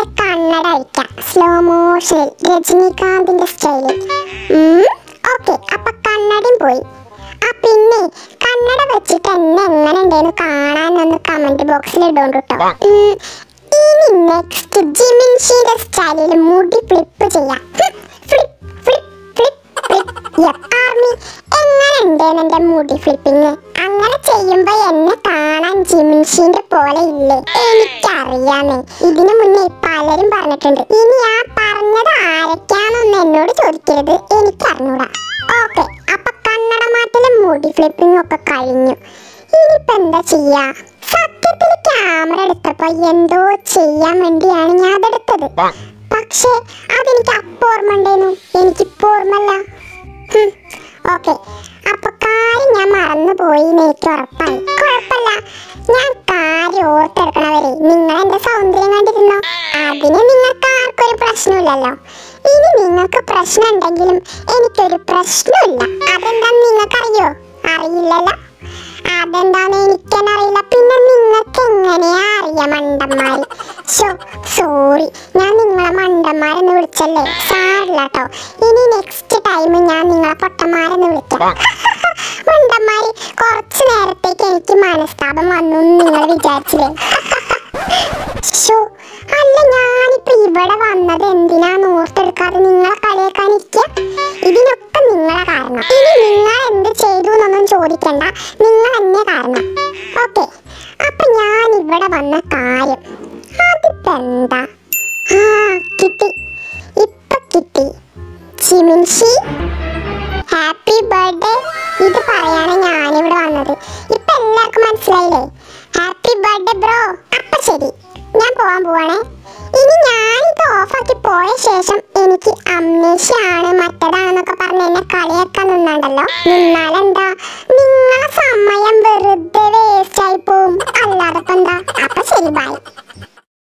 എന്റെ കണ്ണട അഴിക്കാം സ്ലോ മോഷനിൽ രജനീകാന്തിന്റെ സ്റ്റൈലിൽ ഓക്കെ അപ്പൊ കണ്ണടയും പോയി ആ പിന്നെ കണ്ണട വെച്ചിട്ട് എന്നെ എങ്ങനെ ഉണ്ടെന്ന് കാണാനൊന്ന് കമന്റ് ബോക്സിൽ ഇടോണ്ട് കേട്ടോ ഉം, ഇനി നെക്സ്റ്റ് ജിമിൻഷിയുടെ സ്റ്റൈലിൽ മുടി ഫ്ലിപ്പ് ചെയ്യാം flip flip flip flip army എങ്ങനെ ഉണ്ടേന്ന് എന്റെ മുടി ഫ്ലിപ്പിങ് അങ്ങനെ ചെയ്യുമ്പോ എന്നെ കാണാൻ ജിമിൻഷിന്റെ പോലെ ഇല്ലേ എനിക്കറിയാന്നേ ഇതിനു മുന്നേ പലരും പറഞ്ഞിട്ടുണ്ട് ഇനി ആ പറഞ്ഞത് ആരൊക്കെയാണെന്ന് എന്നോട് ചോദിക്കരുത് എനിക്കറിഞ്ഞൂടാ ഓക്കെ അപ്പൊ കണ്ണട മാറ്റലും മുടി ഫ്ലിപ്പിംഗ് ഒക്കെ കഴിഞ്ഞു ഇനിയിപ്പോ എന്താ ചെയ്യാ സത്യത്തിൽ ക്യാമറ എടുത്തപ്പോ എന്തോ ചെയ്യാൻ വേണ്ടിയാണ് ഞാൻ അതെടുത്തത് പക്ഷേ അതെനിക്ക് അപ്പൊ ഓർമ്മ ഉണ്ടായിരുന്നു എനിക്കിപ്പോ ഓർമ്മല്ല ഓക്കെ അപ്പൊ കാര്യം ഞാൻ മറന്നുപോയി എന്ന് എനിക്ക് ഉറപ്പായി കുഴപ്പമില്ല ഞാൻ കാര്യം ഓർത്തെടുക്കണവരെ നിങ്ങൾ എന്റെ സൗന്ദര്യം കണ്ടിരുന്നോ അതിന് നിങ്ങൾക്ക് ആർക്കൊരു പ്രശ്നമില്ലല്ലോ ഇനി നിങ്ങൾക്ക് പ്രശ്നം ഉണ്ടെങ്കിലും എനിക്കൊരു പ്രശ്നമില്ല അതെന്താന്ന് നിങ്ങൾക്കറിയോ അറിയില്ലല്ലോ അതെന്താന്ന് എനിക്കെന്നെ അറിയില്ല പിന്നെ നിങ്ങൾക്ക് എങ്ങനെയാ അറിയാം മണ്ടന്മാര് ശോ സോറി ഞാൻ നിങ്ങളെ മണ്ടന്മാരെന്ന് വിളിച്ചല്ലേ സാറില്ല കേട്ടോ ഇനി നെക്സ്റ്റ് ടൈം ഞാൻ നിങ്ങളെ പൊട്ടന്മാരെന്ന് വിളിക്കാം മണ്ടന്മാര് കുറച്ച് നേരത്തേക്ക് എനിക്ക് മനസ്താപം വന്നു എന്ന് നിങ്ങൾ വിചാരിച്ചില്ലേ ശോ, അല്ല ഞാനിപ്പോ ഇവിടെ വന്നത് എന്തിനാന്ന് ഓർത്തെടുക്കാതെ നിങ്ങളെ കളിയാക്കാൻ ഇരിക്കുക ഇതിനൊക്കെ നിങ്ങളെ കാരണം ഇനി നിങ്ങൾ എന്ത് ചെയ്തു എന്നൊന്നും ചോദിക്കണ്ട നിങ്ങൾ തന്നെ കാരണം ഓക്കെ അപ്പൊ ഞാൻ ഇവിടെ വന്ന കാര്യം അതിപ്പോ എന്താ ആ കിട്ടി ഇപ്പൊ കിട്ടി ചിമിൻഷി ഹാപ്പി ബർത്ത്ഡേ ഇത് പറയാണ് ഞാനിവിടെ വന്നത് ഇപ്പൊ എല്ലാവർക്കും മനസ്സിലായില്ലേ ഹാപ്പി ബർത്ത്ഡേ ബ്രോ അപ്പൊ ശരി ഞാൻ പോവാൻ പോവാണേ ഇനി ഞാൻ ഇത് ഓഫാക്കി പോയ ശേഷം എനിക്ക് അമ്മേശാണ് മറ്റേതാണെന്നൊക്കെ പറഞ്ഞ് എന്നെ കളിയാക്കാൻ നിന്നാണ്ടല്ലോ നിന്നാലെന്താ നിങ്ങളെ സമയം വെറുതെ